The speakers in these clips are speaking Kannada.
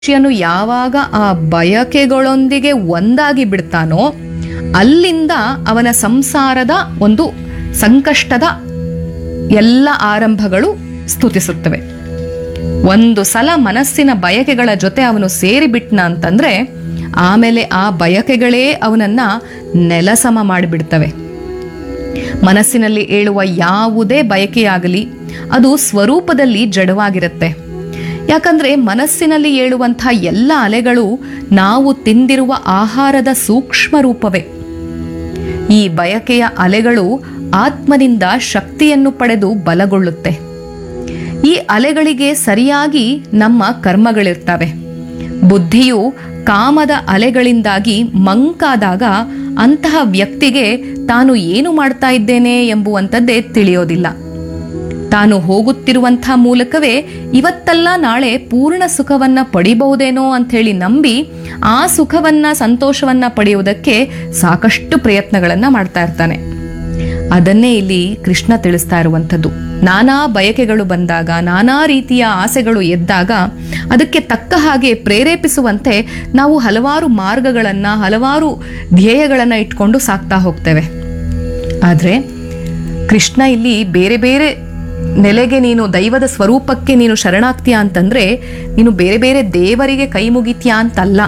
ಮನುಷ್ಯನು ಯಾವಾಗ ಆ ಬಯಕೆಗಳೊಂದಿಗೆ ಒಂದಾಗಿ ಬಿಡ್ತಾನೋ ಅಲ್ಲಿಂದ ಅವನ ಸಂಸಾರದ ಒಂದು ಸಂಕಷ್ಟದ ಎಲ್ಲ ಆರಂಭಗಳು ಸ್ತುತಿಸುತ್ತವೆ ಒಂದು ಸಲ ಮನಸ್ಸಿನ ಬಯಕೆಗಳ ಜೊತೆ ಅವನು ಸೇರಿಬಿಟ್ನ ಅಂತಂದ್ರೆ ಆಮೇಲೆ ಆ ಬಯಕೆಗಳೇ ಅವನನ್ನ ನೆಲಸಮ ಮಾಡಿಬಿಡ್ತವೆ ಮನಸ್ಸಿನಲ್ಲಿ ಏಳುವ ಯಾವುದೇ ಬಯಕೆಯಾಗಲಿ ಅದು ಸ್ವರೂಪದಲ್ಲಿ ಜಡವಾಗಿರುತ್ತೆ ಯಾಕಂದ್ರೆ ಮನಸ್ಸಿನಲ್ಲಿ ಏಳುವಂಥ ಎಲ್ಲ ಅಲೆಗಳು ನಾವು ತಿಂದಿರುವ ಆಹಾರದ ಸೂಕ್ಷ್ಮ ರೂಪವೇ ಈ ಬಯಕೆಯ ಅಲೆಗಳು ಆತ್ಮನಿಂದ ಶಕ್ತಿಯನ್ನು ಪಡೆದು ಬಲಗೊಳ್ಳುತ್ತೆ ಈ ಅಲೆಗಳಿಗೆ ಸರಿಯಾಗಿ ನಮ್ಮ ಕರ್ಮಗಳಿರ್ತವೆ ಬುದ್ಧಿಯು ಕಾಮದ ಅಲೆಗಳಿಂದಾಗಿ ಮಂಕಾದಾಗ ಅಂತಹ ವ್ಯಕ್ತಿಗೆ ತಾನು ಏನು ಮಾಡ್ತಾ ಇದ್ದೇನೆ ಎಂಬುವಂಥದ್ದೇ ತಿಳಿಯೋದಿಲ್ಲ ತಾನು ಹೋಗುತ್ತಿರುವಂಥ ಮೂಲಕವೇ ಇವತ್ತಲ್ಲ ನಾಳೆ ಪೂರ್ಣ ಸುಖವನ್ನ ಪಡಿಬಹುದೇನೋ ಅಂಥೇಳಿ ನಂಬಿ ಆ ಸುಖವನ್ನ ಸಂತೋಷವನ್ನ ಪಡೆಯುವುದಕ್ಕೆ ಸಾಕಷ್ಟು ಪ್ರಯತ್ನಗಳನ್ನ ಮಾಡ್ತಾ ಇರ್ತಾನೆ ಅದನ್ನೇ ಇಲ್ಲಿ ಕೃಷ್ಣ ತಿಳಿಸ್ತಾ ಇರುವಂಥದ್ದು ನಾನಾ ಬಯಕೆಗಳು ಬಂದಾಗ ನಾನಾ ರೀತಿಯ ಆಸೆಗಳು ಎದ್ದಾಗ ಅದಕ್ಕೆ ತಕ್ಕ ಹಾಗೆ ಪ್ರೇರೇಪಿಸುವಂತೆ ನಾವು ಹಲವಾರು ಮಾರ್ಗಗಳನ್ನ ಹಲವಾರು ಧ್ಯೇಯಗಳನ್ನ ಇಟ್ಕೊಂಡು ಸಾಕ್ತಾ ಹೋಗ್ತೇವೆ ಆದರೆ ಕೃಷ್ಣ ಇಲ್ಲಿ ಬೇರೆ ಬೇರೆ ನೆಲೆಗೆ ನೀನು ದೈವದ ಸ್ವರೂಪಕ್ಕೆ ನೀನು ಶರಣಾಗ್ತೀಯ ಅಂತಂದ್ರೆ ನೀನು ಬೇರೆ ಬೇರೆ ದೇವರಿಗೆ ಕೈ ಮುಗಿತೀಯ ಅಂತಲ್ಲ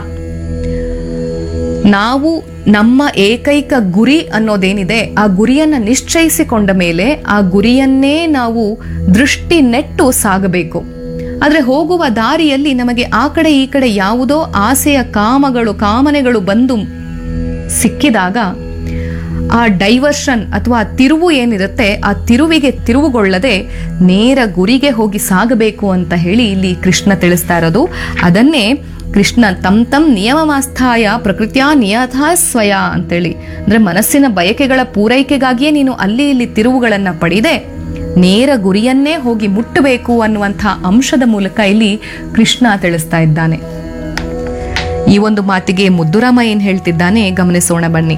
ನಾವು ನಮ್ಮ ಏಕೈಕ ಗುರಿ ಅನ್ನೋದೇನಿದೆ ಆ ಗುರಿಯನ್ನ ನಿಶ್ಚಯಿಸಿಕೊಂಡ ಮೇಲೆ ಆ ಗುರಿಯನ್ನೇ ನಾವು ದೃಷ್ಟಿ ನೆಟ್ಟು ಸಾಗಬೇಕು ಆದ್ರೆ ಹೋಗುವ ದಾರಿಯಲ್ಲಿ ನಮಗೆ ಆ ಕಡೆ ಈ ಕಡೆ ಯಾವುದೋ ಆಸೆಯ ಕಾಮಗಳು ಕಾಮನೆಗಳು ಬಂದು ಸಿಕ್ಕಿದಾಗ ಆ ಡೈವರ್ಷನ್ ಅಥವಾ ಆ ತಿರುವು ಏನಿರುತ್ತೆ ಆ ತಿರುವಿಗೆ ತಿರುವುಗೊಳ್ಳದೆ ನೇರ ಗುರಿಗೆ ಹೋಗಿ ಸಾಗಬೇಕು ಅಂತ ಹೇಳಿ ಇಲ್ಲಿ ಕೃಷ್ಣ ತಿಳಿಸ್ತಾ ಇರೋದು ಅದನ್ನೇ ಕೃಷ್ಣ ತಮ್ ತಮ್ ನಿಯಮಮಾಸ್ಥಾಯ ಪ್ರಕೃತಿಯ ನಿಯಥ ಸ್ವಯ ಅಂತೇಳಿ ಅಂದ್ರೆ ಮನಸ್ಸಿನ ಬಯಕೆಗಳ ಪೂರೈಕೆಗಾಗಿಯೇ ನೀನು ಅಲ್ಲಿ ಇಲ್ಲಿ ತಿರುವುಗಳನ್ನ ಪಡೆದೆ ನೇರ ಗುರಿಯನ್ನೇ ಹೋಗಿ ಮುಟ್ಟಬೇಕು ಅನ್ನುವಂಥ ಅಂಶದ ಮೂಲಕ ಇಲ್ಲಿ ಕೃಷ್ಣ ತಿಳಿಸ್ತಾ ಇದ್ದಾನೆ ಈ ಒಂದು ಮಾತಿಗೆ ಮುದ್ದುರಾಮ ಏನ್ ಹೇಳ್ತಿದ್ದಾನೆ ಗಮನಿಸೋಣ ಬನ್ನಿ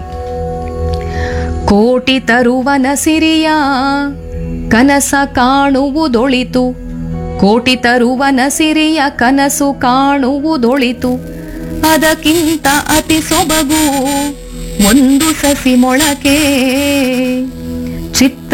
ಕೋಟಿ ತರುವನ ಸಿರಿಯ ಕನಸ ಕಾಣುವುದೊಳಿತು ಕೋಟಿ ತರುವನ ಸಿರಿಯ ಕನಸು ಕಾಣುವುದೊಳಿತು ಅದಕ್ಕಿಂತ ಅತಿ ಸೊಬಗು ಒಂದು ಸಸಿ ಮೊಳಕೆ ಚಿತ್ರ